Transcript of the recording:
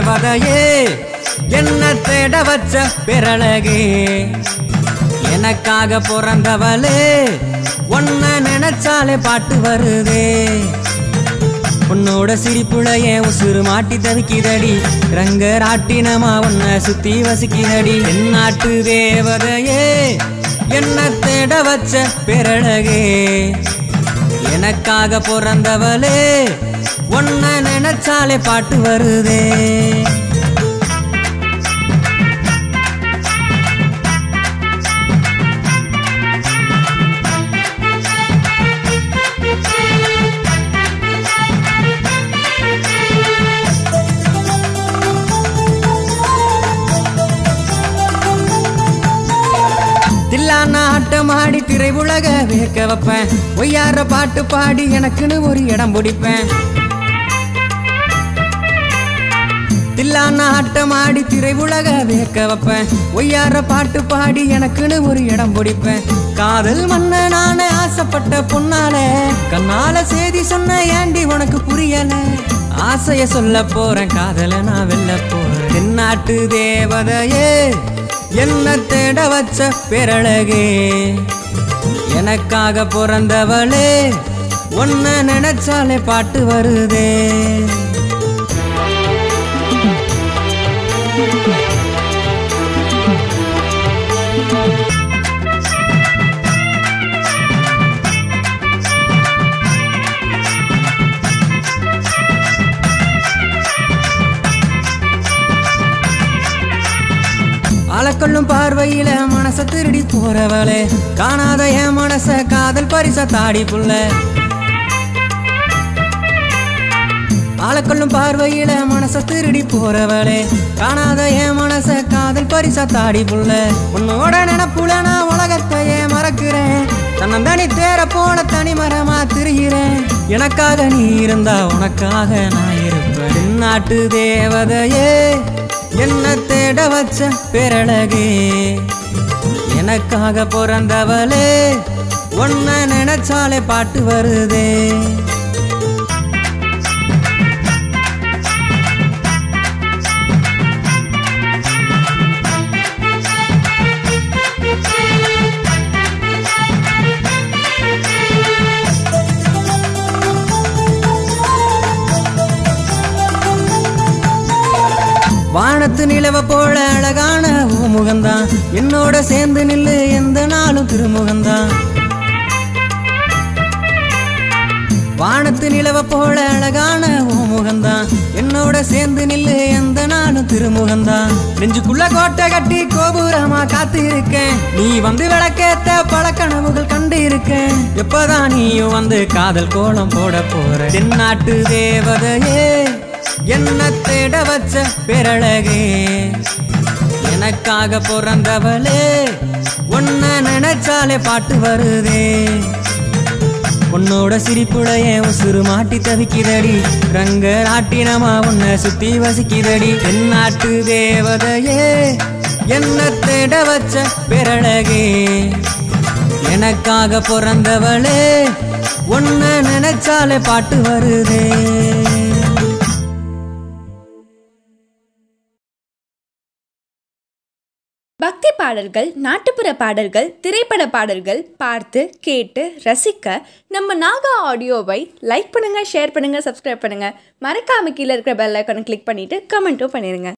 தேவதையே என்ன தேட வச்ச பிறழகே எனக்காக பிறந்தவளே உன்ன நினைச்சாலே பாட்டு வருதே உன்னோட சிரிப்புல என் உசுறு மாட்டி தவிக்குதடி ரங்க ராட்டினமா உன்னை சுத்தி வசிக்குதடி என் நாட்டு தேவதையே என்ன தேட வச்ச பிறழகே எனக்காக பிறந்தவளே உன்னை நினைச்சாலே பாட்டு வருதே தில்லானா ஆட்டம் ஆடி திரை உலக வேர்க்க வைப்பேன் ஒய்யார பாட்டு பாடி எனக்குன்னு ஒரு இடம் பிடிப்பேன் தில்லானா ஆட்டம் ஆடி திரை உலக வேர்க்க வைப்பேன் ஒய்யார பாட்டு பாடி எனக்குன்னு ஒரு இடம் பிடிப்பேன் காதல் மன்ன நானே ஆசைப்பட்ட பொண்ணால கண்ணால செய்தி சொன்ன ஏண்டி உனக்கு புரியல ஆசைய சொல்ல போறேன் காதல நான் வெல்ல போறேன் தென்னாட்டு தேவதையே என்ன தேட வச்ச பிறழகே எனக்காக பிறந்தவளே உன்னை நினைச்சாலே பாட்டு வருதே ஆளக்கொள்ளும் பார்வையில மனச திருடி போறவளே காணாத என் மனச காதல் பரிச தாடி புள்ள ஆளக்கொள்ளும் பார்வையில மனச திருடி போறவளே காணாத என் மனச காதல் பரிச தாடி புள்ள உன்னோட நினப்புல நான் உலகத்தையே மறக்கிறேன் தன்னந்தனி தேர போல தனி மரமா திரிகிறேன் எனக்காக நீ இருந்தா உனக்காக நான் இருப்பேன் தென்னாட்டு தேவதையே என்ன தேட வச்ச பிறழகே எனக்காக பிறந்தவளே உன்னை நினைச்சாலே பாட்டு வருதே வானத்து நிலவ போல அழகான உன் முகம்தான் என்னோட சேர்ந்து நில்லு எந்த நாளும் திருமுகம்தான் வானத்து நிலவ போல அழகான உன் முகம்தான் என்னோட சேர்ந்து நில்லு எந்த நாளும் திருமுகம்தான் நெஞ்சுக்குள்ள கோட்டை கட்டி கோபுரமா காத்து இருக்கேன் நீ வந்து விளக்கேத்த பல கனவுகள் கண்டு இருக்கேன் எப்பதான் நீயும் வந்து காதல் கோலம் போட போற தென்னாட்டு தேவதையே என்ன தேட வச்ச பிறழகே எனக்காக பிறந்தவளே உன்னை நினைச்சாலே பாட்டு வருதே உன்னோட சிரிப்புல என் உசுறு மாட்டி தவிக்குதடி ரங்க நாட்டினமா உன்னை சுத்தி வசிக்குதடி தென்னாட்டு தேவதையே என்ன தேட வச்ச பிறழகே எனக்காக பிறந்தவளே உன்னை நினைச்சாலே பாட்டு வருதே பக்தி பாடல்கள் நாட்டுப்புற பாடல்கள் திரைப்பட பாடல்கள் பார்த்து கேட்டு ரசிக்க நம்ம நாகா ஆடியோவை லைக் பண்ணுங்க ஷேர் பண்ணுங்க சப்ஸ்கிரைப் பண்ணுங்க மறக்காம கீழே இருக்கிற பெல் ஐக்கானை கிளிக் பண்ணிட்டு கமெண்ட்டும் பண்ணிருங்க